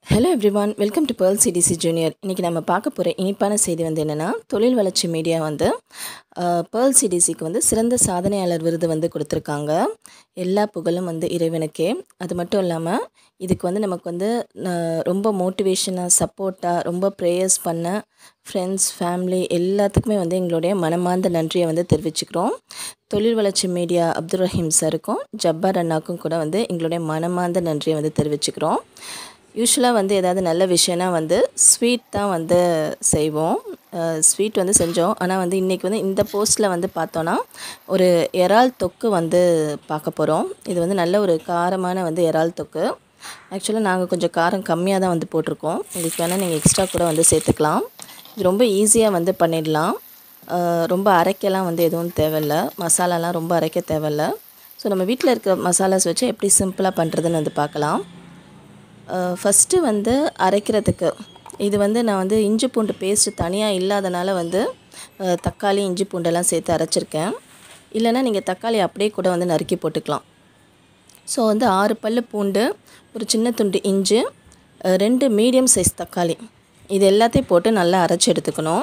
hello everyone welcome to pearl CDC junior இன்றைக்கி நம்ம பார்க்க போகிற இனிப்பான செய்தி வந்து என்னென்னா தொழில் வளர்ச்சி மீடியா வந்து பேர்ல் சிடிசிக்கு வந்து சிறந்த சாதனையாளர் விருது வந்து கொடுத்துருக்காங்க எல்லா புகழும் வந்து இறைவனுக்கே அது மட்டும் இல்லாமல் இதுக்கு வந்து நமக்கு வந்து அஹ், ரொம்ப மோட்டிவேஷனாக சப்போர்ட்டாக ரொம்ப ப்ரேயர்ஸ் பண்ண ஃப்ரெண்ட்ஸ் ஃபேமிலி எல்லாத்துக்குமே வந்து எங்களுடைய மனமார்ந்த நன்றியை வந்து தெரிவிச்சுக்கிறோம் தொழில் வளர்ச்சி மீடியா அப்துல் ரஹீம் சாருக்கும் ஜப்பார் அண்ணாக்கும் கூட வந்து எங்களுடைய மனமார்ந்த நன்றியை வந்து தெரிவிச்சுக்கிறோம் யூஸ்வலாக வந்து ஏதாவது நல்ல விஷயம்னா வந்து ஸ்வீட் தான் வந்து செய்வோம் ஸ்வீட் வந்து செஞ்சோம் ஆனால் வந்து இன்றைக்கி வந்து இந்த போஸ்ட்டில் வந்து பார்த்தோன்னா ஒரு இறால் தொக்கு வந்து பார்க்க போகிறோம் இது வந்து நல்ல ஒரு காரமான வந்து இறால் தொக்கு ஆக்சுவலாக நாங்கள் கொஞ்சம் காரம் கம்மியாக தான் வந்து போட்டிருக்கோம் இதுக்கு வேணால் நீங்கள் எக்ஸ்ட்ரா கூட வந்து சேர்த்துக்கலாம் இது ரொம்ப ஈஸியாக வந்து பண்ணிடலாம் அஹ் ரொம்ப அரைக்கலாம் வந்து எதுவும் தேவையில்ல மசாலாலாம் ரொம்ப அரைக்க தேவையில்ல ஸோ நம்ம வீட்டில் இருக்கிற மசாலாஸ் வச்சு எப்படி சிம்பிளாக பண்ணுறதுன்னு வந்து பார்க்கலாம் ஃபஸ்ட்டு வந்து அரைக்கிறதுக்கு இது வந்து நான் வந்து இஞ்சி பூண்டு பேஸ்ட்டு தனியாக இல்லாதனால வந்து அஹ், தக்காளி இஞ்சி பூண்டெல்லாம் சேர்த்து அரைச்சிருக்கேன் இல்லைன்னா நீங்கள் தக்காளி அப்படியே கூட வந்து நறுக்கி போட்டுக்கலாம் ஸோ வந்து ஆறு பல்லு பூண்டு ஒரு சின்ன துண்டு இஞ்சி அஹ், ரெண்டு மீடியம் சைஸ் தக்காளி இது எல்லாத்தையும் போட்டு நல்லா அரைச்சி எடுத்துக்கணும்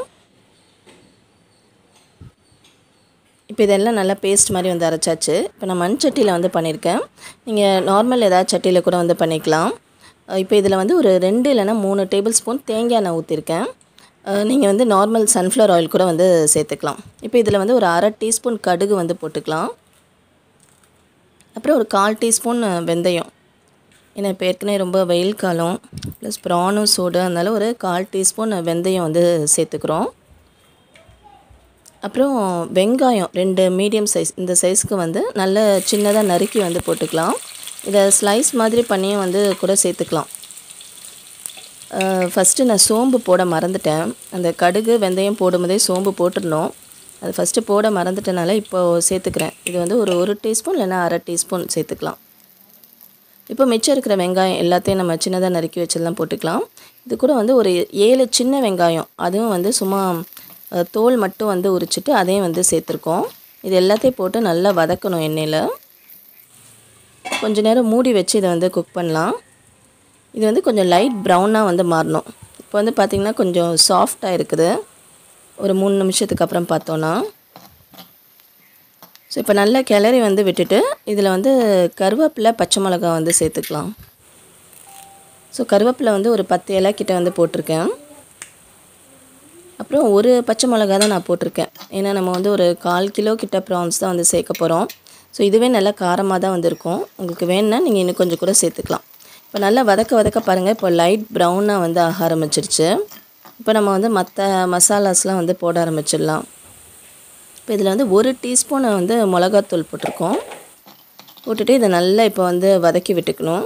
இப்போ இதெல்லாம் நல்லா பேஸ்ட் மாதிரி வந்து அரைச்சாச்சு இப்போ நான் மண் சட்டியில் வந்து பண்ணியிருக்கேன் நீங்கள் நார்மல் ஏதாவது சட்டியில் கூட வந்து பண்ணிக்கலாம் அஹ் இப்போ இதில் வந்து ஒரு ரெண்டு இல்லைன்னா மூணு டேபிள் ஸ்பூன் தேங்காய் நான் ஊற்றிருக்கேன் நீங்கள் வந்து நார்மல் சன்ஃப்ளவர் ஆயில் கூட வந்து சேர்த்துக்கலாம் இப்போ இதில் வந்து ஒரு அரை டீஸ்பூன் கடுகு வந்து போட்டுக்கலாம் அப்புறம் ஒரு கால் டீஸ்பூன் வெந்தயம் ஏன்னா இப்போ ஏற்கனவே ரொம்ப வெயில் காலம் ப்ளஸ் ப்ரானும் சூடு அதனால ஒரு கால் டீஸ்பூன் வெந்தயம் வந்து சேர்த்துக்கிறோம் அப்புறம் வெங்காயம் ரெண்டு மீடியம் சைஸ் இந்த சைஸ்க்கு வந்து நல்ல சின்னதாக நறுக்கி வந்து போட்டுக்கலாம் இதை ஸ்லைஸ் மாதிரி பண்ணியும் வந்து கூட சேர்த்துக்கலாம் ஃபஸ்ட்டு நான் சோம்பு போட மறந்துட்டேன் அந்த கடுகு வெந்தயம் போடும்போதே சோம்பு போட்டுருந்தோம் அது ஃபஸ்ட்டு போட மறந்துட்டனால இப்போது சேர்த்துக்கிறேன் இது வந்து ஒரு ஒரு டீஸ்பூன் இல்லைன்னா அரை டீஸ்பூன் சேர்த்துக்கலாம் இப்போ மிச்சம் இருக்கிற வெங்காயம் எல்லாத்தையும் நம்ம சின்னதாக நறுக்கி வச்சதெல்லாம் போட்டுக்கலாம் இது கூட வந்து ஒரு ஏழு சின்ன வெங்காயம் அதுவும் வந்து சும்மா அஹ், தோல் மட்டும் வந்து உரிச்சிட்டு அதையும் வந்து சேர்த்துருக்கோம் இது எல்லாத்தையும் போட்டு நல்லா வதக்கணும் எண்ணெயில் கொஞ்ச நேரம் மூடி வச்சு இதை வந்து குக் பண்ணலாம் இது வந்து கொஞ்சம் லைட் ப்ரௌனாக வந்து மாறணும் இப்போ வந்து பார்த்திங்கன்னா கொஞ்சம் சாஃப்டாக இருக்குது ஒரு மூணு நிமிஷத்துக்கு அப்புறம் பார்த்தோன்னா ஸோ இப்போ நல்லா கிளறி வந்து விட்டுட்டு இதில் வந்து கருவேப்பிலை பச்சை மிளகா வந்து சேர்த்துக்கலாம் ஸோ கருவேப்பிலை வந்து ஒரு பத்து இலை கிட்ட வந்து போட்டிருக்கேன் அப்புறம் ஒரு பச்சை மிளகா தான் நான் போட்டிருக்கேன் ஏன்னா நம்ம வந்து ஒரு கால் கிலோ கிட்ட ப்ரான்ஸ் தான் வந்து சேர்க்க போகிறோம் ஸோ இதுவே நல்லா காரமாக தான் வந்திருக்கும் உங்களுக்கு வேணும்னா நீங்கள் இன்னும் கொஞ்சம் கூட சேர்த்துக்கலாம் இப்போ நல்லா வதக்க வதக்க பாருங்கள் இப்போ லைட் ப்ரௌனாக வந்து ஆக ஆரம்பிச்சிருச்சு இப்போ நம்ம வந்து மற்ற மசாலாஸ்லாம் வந்து போட ஆரம்பிச்சிடலாம் இப்போ இதில் வந்து ஒரு டீஸ்பூன் வந்து மிளகாத்தூள் போட்டிருக்கோம் போட்டுட்டு இதை நல்லா இப்போ வந்து வதக்கி விட்டுக்கணும்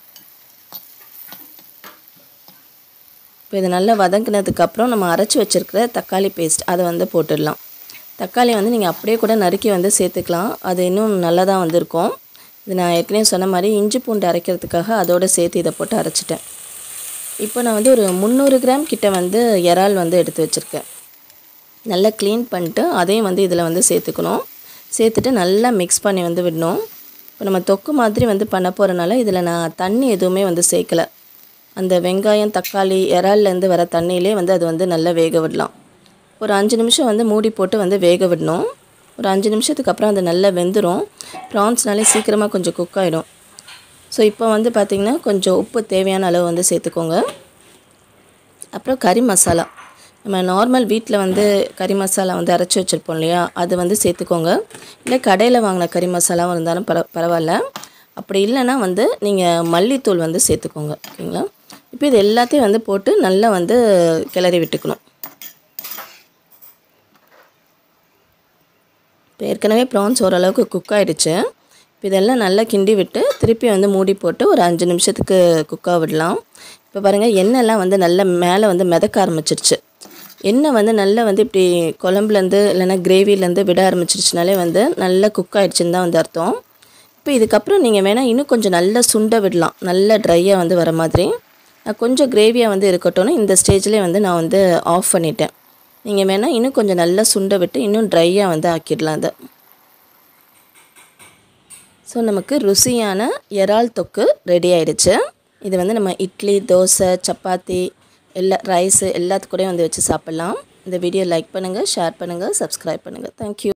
இப்போ இதை நல்லா வதங்கினதுக்கப்புறம் நம்ம அரைச்சி வச்சுருக்கிற தக்காளி பேஸ்ட் அதை வந்து போட்டுடலாம் தக்காளி வந்து நீங்கள் அப்படியே கூட நறுக்கி வந்து சேர்த்துக்கலாம் அது இன்னும் நல்லா தான் வந்திருக்கும் இது நான் ஏற்கனவே சொன்ன மாதிரி இஞ்சி பூண்டு அரைக்கிறதுக்காக அதோடு சேர்த்து இதை போட்டு அரைச்சிட்டேன் இப்போ நான் வந்து ஒரு முந்நூறு கிராம் கிட்ட வந்து இறால் வந்து எடுத்து வச்சுருக்கேன் நல்லா க்ளீன் பண்ணிட்டு அதையும் வந்து இதில் வந்து சேர்த்துக்கணும் சேர்த்துட்டு நல்லா மிக்ஸ் பண்ணி வந்து விடணும் இப்போ நம்ம தொக்கு மாதிரி வந்து பண்ண போகிறனால இதில் நான் தண்ணி எதுவுமே வந்து சேர்க்கலை அந்த வெங்காயம் தக்காளி இறால்லேருந்து வர தண்ணியிலே வந்து அது வந்து நல்லா வேக விடலாம் ஒரு அஞ்சு நிமிஷம் வந்து மூடி போட்டு வந்து வேக விடணும் ஒரு அஞ்சு நிமிஷத்துக்கு அப்புறம் அது நல்லா வெந்துடும் ப்ரான்ஸ்னாலே சீக்கிரமாக கொஞ்சம் குக் ஆகிடும் ஸோ இப்போ வந்து பார்த்திங்கன்னா கொஞ்சம் உப்பு தேவையான அளவு வந்து சேர்த்துக்கோங்க அப்புறம் கறி மசாலா நம்ம நார்மல் வீட்டில் வந்து கறி மசாலா வந்து அரைச்சி வச்சுருப்போம் இல்லையா அது வந்து சேர்த்துக்கோங்க இல்லை கடையில் வாங்கின கறி மசாலாவும் இருந்தாலும் பர பரவாயில்ல அப்படி இல்லைன்னா வந்து நீங்கள் மல்லித்தூள் வந்து சேர்த்துக்கோங்க ஓகேங்களா இப்போ இது எல்லாத்தையும் வந்து போட்டு நல்லா வந்து கிளறி விட்டுக்கணும் இப்போ ஏற்கனவே ப்ரான்ஸ் ஓரளவுக்கு குக் ஆகிடுச்சு இப்போ இதெல்லாம் நல்லா கிண்டி விட்டு திருப்பி வந்து மூடி போட்டு ஒரு அஞ்சு நிமிஷத்துக்கு குக்காக விடலாம் இப்போ பாருங்கள் எண்ணெய்லாம் வந்து நல்லா மேலே வந்து மிதக்க ஆரம்பிச்சிருச்சு எண்ணெய் வந்து நல்லா வந்து இப்படி குழம்புலேருந்து இல்லைன்னா கிரேவிலேருந்து விட ஆரம்பிச்சிருச்சுனாலே வந்து நல்லா குக் ஆகிடுச்சின்னு தான் வந்து அர்த்தம் இப்போ இதுக்கப்புறம் நீங்கள் வேணால் இன்னும் கொஞ்சம் நல்லா சுண்ட விடலாம் நல்லா ட்ரையாக வந்து வர மாதிரி நான் கொஞ்சம் கிரேவியாக வந்து இருக்கட்டும்னு இந்த ஸ்டேஜ்லேயே வந்து நான் வந்து ஆஃப் பண்ணிட்டேன் நீங்கள் வேணால் இன்னும் கொஞ்சம் நல்லா சுண்ட விட்டு இன்னும் ட்ரையாக வந்து ஆக்கிடலாம் அதை ஸோ நமக்கு ருசியான இறால் தொக்கு ரெடி ஆயிடுச்சு இது வந்து நம்ம இட்லி தோசை சப்பாத்தி எல்லா ரைஸு எல்லாத்துக்கூடயும் வந்து வச்சு சாப்பிட்லாம் இந்த வீடியோ லைக் பண்ணுங்கள் ஷேர் பண்ணுங்கள் சப்ஸ்கிரைப் பண்ணுங்கள் தேங்க்யூ